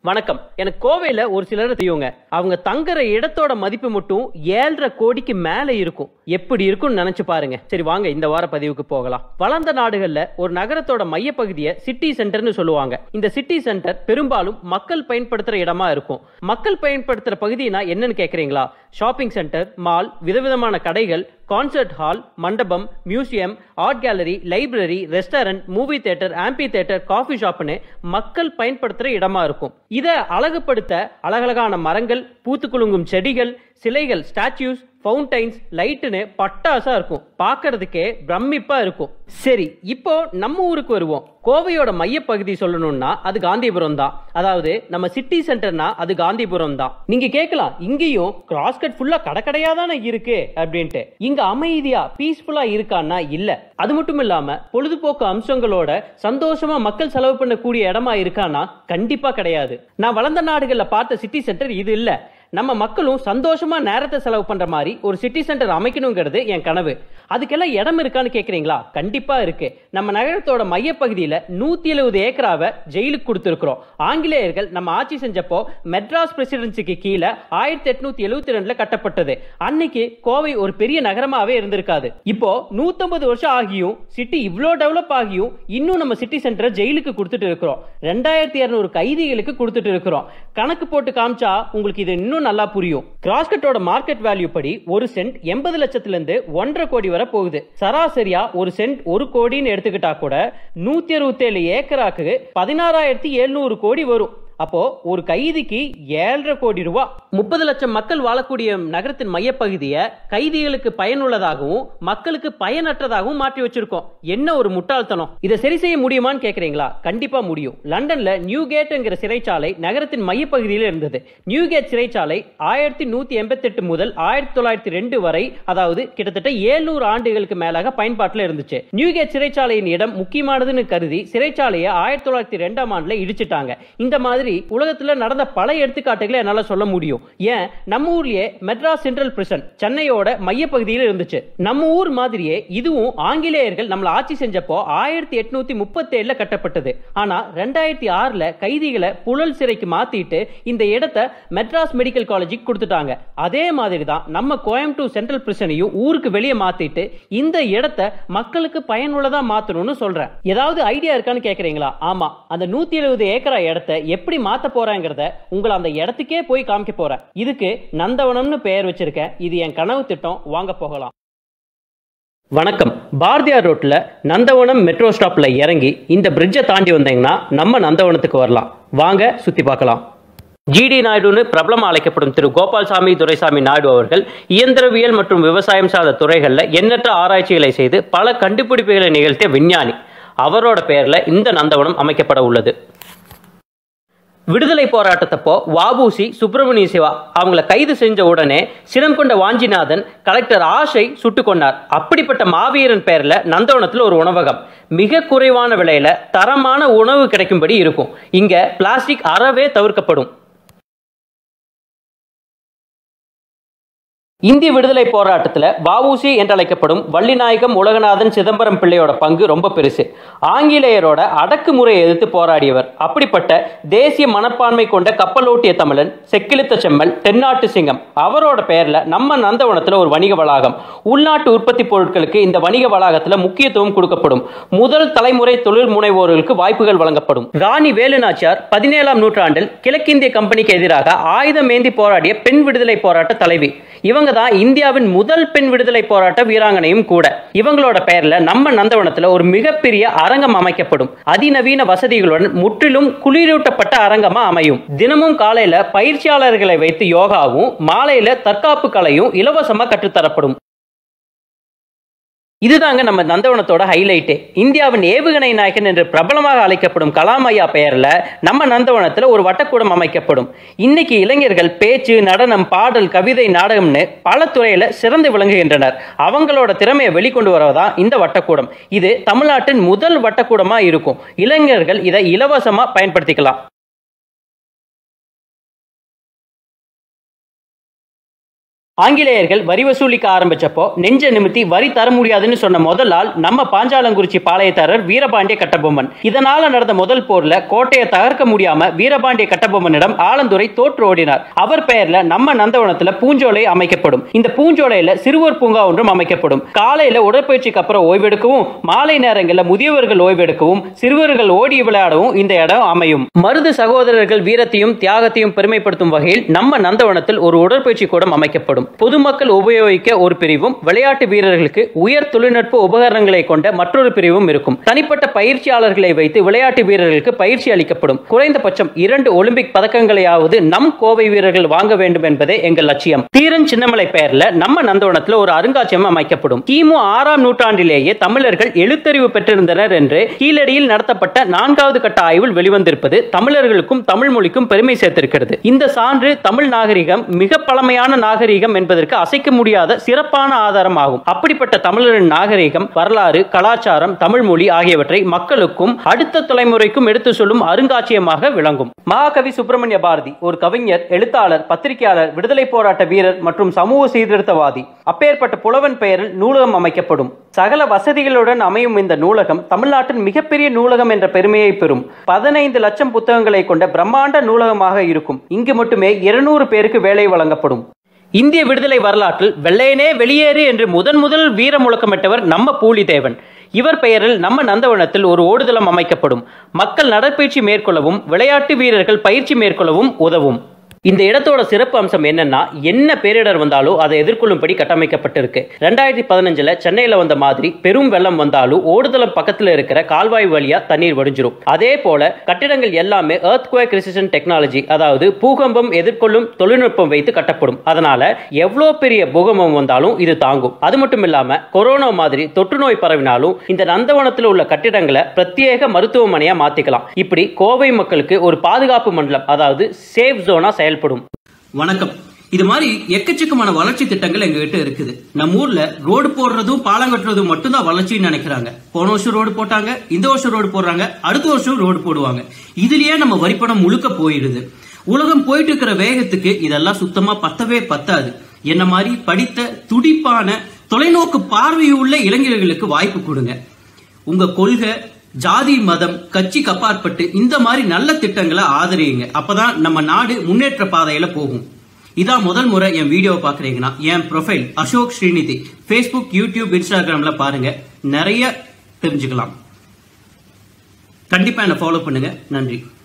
வணக்கம் எனக்கு கோவையில ஒரு சிலர் தெரியுங்க அவங்க தங்குற இடத்தோட மதிப்பு மட்டும் ஏழரை கோடிக்கு மேல இருக்கும் எப்படி இருக்கும்னு நினைச்சு பாருங்க சரி வாங்க இந்த வார பதிவுக்கு போகலாம் வளர்ந்த நாடுகள்ல ஒரு நகரத்தோட மையப்பகுதியை சிட்டி சென்டர்னு சொல்லுவாங்க இந்த சிட்டி சென்டர் பெரும்பாலும் மக்கள் பயன்படுத்துற இடமா இருக்கும் மக்கள் பயன்படுத்துற பகுதினா என்னன்னு கேக்குறீங்களா ஷாப்பிங் சென்டர் மால் விதவிதமான கடைகள் கான்சர்ட் ஹால் மண்டபம் museum art gallery library restaurant movie theatre amphitheatre coffee ஷாப்னு மக்கள் பயன்படுத்துற இடமா இருக்கும் இதை அழகுபடுத்த அழகழகான மரங்கள் பூத்து குலுங்கும் செடிகள் சிலைகள் ஸ்டாச்சுஸ் ஃபவுண்டைன்ஸ் லைட்டுன்னு பட்டாசா இருக்கும் பார்க்கறதுக்கே பிரமிப்பா இருக்கும் சரி இப்போ நம்ம ஊருக்கு வருவோம் கோவையோட மையப்பகுதி சொல்லணும்னா அது காந்திபுரம் தான் அதாவது நம்ம சிட்டி சென்டர்னா அது காந்திபுரம் தான் நீங்க கேட்கலாம் இங்கேயும் கிராஸ்கட் ஃபுல்லா கடக்கடையா தானே இருக்கு அப்படின்ட்டு இங்க அமைதியா பீஸ்ஃபுல்லா இருக்கான்னா இல்ல அது மட்டும் இல்லாம பொழுதுபோக்கு அம்சங்களோட சந்தோஷமா மக்கள் செலவு பண்ணக்கூடிய இடமா இருக்கான்னா கண்டிப்பா கிடையாது நான் வளர்ந்த நாடுகள்ல பார்த்த சிட்டி சென்டர் இது இல்ல நம்ம மக்களும் சந்தோஷமா நேரத்தை செலவு பண்ற மாதிரி ஒரு சிட்டி சென்டர் அமைக்கணுங்கிறது என் கனவு அதுக்கெல்லாம் இடம் இருக்கான்னு கேக்குறீங்களா கண்டிப்பா இருக்கு நம்ம நகரத்தோட மையப்பகுதியில நூத்தி எழுபது ஏக்கராவை ஜெயிலுக்கு கொடுத்திருக்கிறோம் ஆங்கிலேயர்கள் நம்ம ஆட்சி செஞ்சப்போ மெட்ராஸ் பிரசிடென்சிக்கு கீழே ஆயிரத்தி எட்நூத்தி எழுபத்தி ரெண்டுல கட்டப்பட்டது அன்னைக்கு கோவை ஒரு பெரிய நகரமாவே இருந்திருக்காது இப்போ நூத்தம்பது வருஷம் ஆகியும் சிட்டி இவ்வளோ டெவலப் ஆகியும் இன்னும் நம்ம சிட்டி சென்டரை ஜெயிலுக்கு கொடுத்துட்டு இருக்கிறோம் ரெண்டாயிரத்தி இருநூறு கைதிகளுக்கு கொடுத்துட்டு இருக்கிறோம் கணக்கு போட்டு காமிச்சா உங்களுக்கு இது இன்னும் நல்லா புரியும் கிராஸ்கட்டோட மார்க்கெட் வேல்யூ படி ஒரு சென்ட் எண்பது லட்சத்துல இருந்து ஒன்றரை கோடி வரை போகுது சராசரியா ஒரு சென்ட் ஒரு கோடின்னு எடுத்துக்கிட்டா கூட நூத்தி அறுபத்தி ஏழு ஏக்கராக்கு பதினாறாயிரத்தி எழுநூறு கோடி வரும் அப்போ ஒரு கைதிக்கு ஏழரை கோடி ரூபாய் முப்பது லட்சம் மக்கள் வாழக்கூடிய நகரத்தின் மையப்பகுதியை கைதிகளுக்கு பயனுள்ளதாகவும் மக்களுக்கு பயனற்றதாகவும் மாற்றி வச்சிருக்கோம் என்ன ஒரு முட்டாள்தனம் இதை சரி செய்ய முடியுமான்னு கேக்குறீங்களா கண்டிப்பா முடியும் லண்டன்ல நியூ கேட்ங்கிற சிறைச்சாலை நகரத்தின் மையப்பகுதியில் இருந்தது நியூ கேட் சிறைச்சாலை ஆயிரத்தி நூத்தி எண்பத்தி எட்டு முதல் ஆயிரத்தி தொள்ளாயிரத்தி ரெண்டு வரை அதாவது கிட்டத்தட்ட ஏழ்நூறு ஆண்டுகளுக்கு மேலாக பயன்பாட்டில் இருந்துச்சு நியூ கேட் சிறைச்சாலையின் இடம் முக்கியமானதுன்னு கருதி சிறைச்சாலையை ஆயிரத்தி தொள்ளாயிரத்தி ரெண்டாம் ஆண்டுல இடிச்சிட்டாங்க இந்த மாதிரி உலகத்துல நடந்த பல எடுத்துக்காட்டுகளை என்னால சொல்ல முடியும் ஏன் நம்ம ஊர்லயே மெட்ராஸ் சென்ட்ரல் பிரிசன் சென்னையோட மையப்பகுதியில் இருந்துச்சு நம்ம ஊர் மாதிரியே இதுவும் ஆங்கிலேயர்கள் நம்மள ஆட்சி செஞ்சப்போ ஆயிரத்தி எட்நூத்தி முப்பத்தி ஏழுல கட்டப்பட்டது ஆனா ரெண்டாயிரத்தி ஆறுல கைதிகளை புழல் சிறைக்கு மாத்திட்டு இந்த இடத்தை மெட்ராஸ் மெடிக்கல் காலேஜுக்கு கொடுத்துட்டாங்க அதே மாதிரி தான் நம்ம கோயம்புத்தூர் சென்ட்ரல் பிரிசனையும் ஊருக்கு வெளியே மாத்திட்டு இந்த இடத்தை மக்களுக்கு பயனுள்ளதா மாத்தணும்னு சொல்றேன் ஏதாவது ஐடியா இருக்கான்னு கேக்குறீங்களா ஆமா அந்த நூத்தி எழுபது ஏக்கரா இடத்தை எப்படி மாத்த போறாங்கிறத உங்களை அந்த இடத்துக்கே போய் காமிக்க போறேன் இதுக்கு நந்தவனம்னு பெயர் வச்சிருக்கேன் இது என் கனவு திட்டம் வாங்க போகலாம் வணக்கம் பாரதியார் ரோட்ல நந்தவனம் மெட்ரோ ஸ்டாப்ல இறங்கி இந்த பிரிட்ஜை தாண்டி வந்தீங்கன்னா நம்ம நந்தவனத்துக்கு வரலாம் வாங்க சுத்தி பார்க்கலாம் ஜிடி நாயுடுன்னு பிரபலமா அழைக்கப்படும் திரு கோபால்சாமி துரைசாமி நாயுடு அவர்கள் இயந்திரவியல் மற்றும் விவசாயம் சார்ந்த துறைகளில் எண்ணற்ற ஆராய்ச்சிகளை செய்து பல கண்டுபிடிப்புகளை நிகழ்த்திய விஞ்ஞானி அவரோட பெயர்ல இந்த நந்தவனம் அமைக்கப்பட உள்ளது விடுதலை போராட்டத்தப்போ வாபூசி சுப்பிரமணிய சிவா அவங்கள கைது செஞ்ச உடனே சினம் கொண்ட வாஞ்சிநாதன் கலெக்டர் ஆஷை சுட்டு கொண்டார் அப்படிப்பட்ட மாவீரன் பெயர்ல நந்தவனத்தில் ஒரு உணவகம் மிக குறைவான விலையில தரமான உணவு கிடைக்கும்படி இருக்கும் இங்க பிளாஸ்டிக் அறவே தவிர்க்கப்படும் இந்திய விடுதலை போராட்டத்தில் வஉசி என்றழைக்கப்படும் வள்ளிநாயகம் உலகநாதன் சிதம்பரம் பிள்ளையோட பங்கு ரொம்ப பெருசு ஆங்கிலேயரோட அடக்குமுறையை எதிர்த்து போராடியவர் அப்படிப்பட்ட தேசிய மனப்பான்மை கொண்ட கப்பலோட்டிய தமிழன் செக்கிழுத்த செம்மல் தென்னாட்டு சிங்கம் அவரோட பெயர்ல நம்ம நந்தவனத்தில் ஒரு வணிக வளாகம் உள்நாட்டு உற்பத்தி பொருட்களுக்கு இந்த வணிக வளாகத்தில் முக்கியத்துவம் கொடுக்கப்படும் முதல் தலைமுறை தொழில் முனைவோர்களுக்கு வாய்ப்புகள் வழங்கப்படும் ராணி வேலுநாச்சியார் பதினேழாம் நூற்றாண்டில் கிழக்கிந்திய கம்பெனிக்கு எதிராக ஆயுதம் ஏந்தி போராடிய பெண் விடுதலை போராட்ட தலைவி இவங்க தான் இந்தியாவின் முதல் பெண் விடுதலை போராட்ட வீராங்கனையும் கூட இவங்களோட பெயர்ல நம்ம நந்தவனத்துல ஒரு மிகப்பெரிய அரங்கம் அமைக்கப்படும் அதிநவீன வசதிகளுடன் முற்றிலும் குளிரூட்டப்பட்ட அரங்கமா அமையும் தினமும் காலையில பயிற்சியாளர்களை வைத்து யோகாவும் மாலையில தற்காப்பு கலையும் இலவசமா கற்றுத்தரப்படும் இதுதாங்க நம்ம நந்தவனத்தோட ஹைலைட்டு இந்தியாவின் ஏவுகணை நாயகன் என்று பிரபலமாக அழைக்கப்படும் கலாம் ஐயா பெயர்ல நம்ம நந்தவனத்தில் ஒரு வட்டக்கூடம் அமைக்கப்படும் இன்னைக்கு இளைஞர்கள் பேச்சு நடனம் பாடல் கவிதை நாடகம்னு பல துறையில சிறந்து விளங்குகின்றனர் அவங்களோட திறமையை வெளிக்கொண்டு வரதான் இந்த வட்டக்கூடம் இது தமிழ்நாட்டின் முதல் வட்டக்கூடமா இருக்கும் இளைஞர்கள் இதை இலவசமா பயன்படுத்திக்கலாம் ஆங்கிலேயர்கள் வரி வசூலிக்க ஆரம்பிச்சப்போ நெஞ்ச நிமித்தி வரி தர முடியாதுன்னு சொன்ன முதல் ஆள் நம்ம பாஞ்சாலங்குறிச்சி பாளையத்தாரர் வீரபாண்டிய கட்டபொம்மன் இதனால நடந்த முதல் போர்ல கோட்டையை தகர்க்க முடியாம வீரபாண்டிய கட்டபொம்மனிடம் ஆலந்துரை தோற்று ஓடினார் அவர் பெயர்ல நம்ம நந்தவனத்துல பூஞ்சோலை அமைக்கப்படும் இந்த பூஞ்சோலையில சிறுவர் பூங்கா ஒன்றும் அமைக்கப்படும் காலையில உடற்பயிற்சிக்கு அப்புறம் ஓய்வெடுக்கவும் மாலை நேரங்களில் முதியவர்கள் ஓய்வெடுக்கவும் சிறுவர்கள் ஓடி விளையாடவும் இந்த இடம் அமையும் மருது சகோதரர்கள் வீரத்தையும் தியாகத்தையும் பெருமைப்படுத்தும் வகையில் நம்ம நந்தவனத்தில் ஒரு உடற்பயிற்சி கூடம் அமைக்கப்படும் பொதுமக்கள் உபயோகிக்க ஒரு பிரிவும் விளையாட்டு வீரர்களுக்கு உயர் தொழில்நுட்ப உபகரணங்களை கொண்ட மற்றொரு பிரிவும் இருக்கும் தனிப்பட்ட பயிற்சியாளர்களை வைத்து விளையாட்டு வீரர்களுக்கு பயிற்சி அளிக்கப்படும் குறைந்தபட்சம் இரண்டு ஒலிம்பிக் பதக்கங்களையாவது நம் கோவை வீரர்கள் வாங்க வேண்டும் என்பதே எங்கள் லட்சியம் தீரன் சின்னமலை பெயர்ல நம்ம நந்தவனத்தில் ஒரு அருங்காட்சியகம் அமைக்கப்படும் கிமு ஆறாம் நூற்றாண்டிலேயே தமிழர்கள் எழுத்தறிவு பெற்றிருந்தனர் என்று கீழடியில் நடத்தப்பட்ட நான்காவது கட்ட ஆய்வில் வெளிவந்திருப்பது தமிழர்களுக்கும் தமிழ் மொழிக்கும் பெருமை சேர்த்திருக்கிறது இந்த சான்று தமிழ் நாகரிகம் மிக பழமையான நாகரிகம் என்பதற்கு அசைக்க முடியாத சிறப்பான ஆதாரம் ஆகும் அப்படிப்பட்ட தமிழரின் நாகரிகம் வரலாறு கலாச்சாரம் தமிழ் மொழி ஆகியவற்றை மக்களுக்கும் அடுத்த தலைமுறைக்கும் எடுத்து சொல்லும் அருங்காட்சியகமாக விளங்கும் மகாகவி சுப்பிரமணிய பாரதி ஒரு கவிஞர் எழுத்தாளர் பத்திரிகையாளர் விடுதலை போராட்ட வீரர் மற்றும் சமூக சீர்திருத்தவாதி அப்பேற்பட்ட புலவன் பெயரில் நூலகம் அமைக்கப்படும் சகல வசதிகளுடன் அமையும் இந்த நூலகம் தமிழ்நாட்டின் மிகப்பெரிய நூலகம் என்ற பெருமையை பெறும் பதினைந்து லட்சம் புத்தகங்களை கொண்ட பிரம்மாண்ட நூலகமாக இருக்கும் இங்கு மட்டுமே இருநூறு பேருக்கு வேலை வழங்கப்படும் இந்திய விடுதலை வரலாற்றில் வெள்ளையனே வெளியேறு என்று முதன் முதல் வீர முழக்கமிட்டவர் நம்ம பூலிதேவன் இவர் பெயரில் நம்ம நந்தவனத்தில் ஒரு ஓடுதளம் அமைக்கப்படும் மக்கள் நடைப்பயிற்சி மேற்கொள்ளவும் விளையாட்டு வீரர்கள் பயிற்சி மேற்கொள்ளவும் உதவும் இந்த இடத்தோட சிறப்பு அம்சம் என்னன்னா என்ன பேரிடர் வந்தாலும் அதை எதிர்கொள்ளும்படி கட்டமைக்கப்பட்டிருக்கு ரெண்டாயிரத்தி பதினஞ்சுல சென்னையில வந்த மாதிரி பெரும் வெள்ளம் வந்தாலும் ஓடுதளம் பக்கத்துல இருக்கிற கால்வாய் வழியா தண்ணீர் வடிஞ்சிரும் அதே போல கட்டிடங்கள் எல்லாமே எர்த் குவேக் ரெசிஸ்டன்ட் டெக்னாலஜி அதாவது பூகம்பம் எதிர்கொள்ளும் தொழில்நுட்பம் வைத்து கட்டப்படும் அதனால எவ்வளோ பெரிய பூகம்பம் வந்தாலும் இது தாங்கும் அது மட்டும் இல்லாம கொரோனா மாதிரி தொற்று நோய் பரவினாலும் இந்த நந்தவனத்தில் உள்ள கட்டிடங்களை பிரத்யேக மருத்துவமனையா மாத்திக்கலாம் இப்படி கோவை மக்களுக்கு ஒரு பாதுகாப்பு மண்டலம் அதாவது சேஃப் ஜோனா செயல் செயல்படும் வணக்கம் இது மாதிரி எக்கச்சக்கமான வளர்ச்சி திட்டங்கள் எங்க கிட்ட இருக்குது நம்ம ஊர்ல ரோடு போடுறதும் பாலம் கட்டுறதும் மட்டும்தான் வளர்ச்சின்னு நினைக்கிறாங்க போன வருஷம் ரோடு போட்டாங்க இந்த வருஷம் ரோடு போடுறாங்க அடுத்த வருஷம் ரோடு போடுவாங்க இதுலயே நம்ம வரிப்பணம் முழுக்க போயிடுது உலகம் போயிட்டு இருக்கிற வேகத்துக்கு இதெல்லாம் சுத்தமா பத்தவே பத்தாது என்ன மாதிரி படித்த துடிப்பான தொலைநோக்கு பார்வையுள்ள இளைஞர்களுக்கு வாய்ப்பு கொடுங்க உங்க கொள்கை ஜாதி மதம் கட்சிக்கு அப்பாற்பட்டு இந்த மாதிரி நல்ல திட்டங்களை ஆதரியுங்க அப்பதான் நம்ம நாடு முன்னேற்ற பாதையில போகும் இதான் முதல் முறை என் வீடியோ பாக்குறீங்கன்னா என் profile Ashok Srinidhi Facebook YouTube இன்ஸ்டாகிராம்ல பாருங்க நிறைய தெரிஞ்சுக்கலாம் கண்டிப்பா என்ன ஃபாலோ பண்ணுங்க நன்றி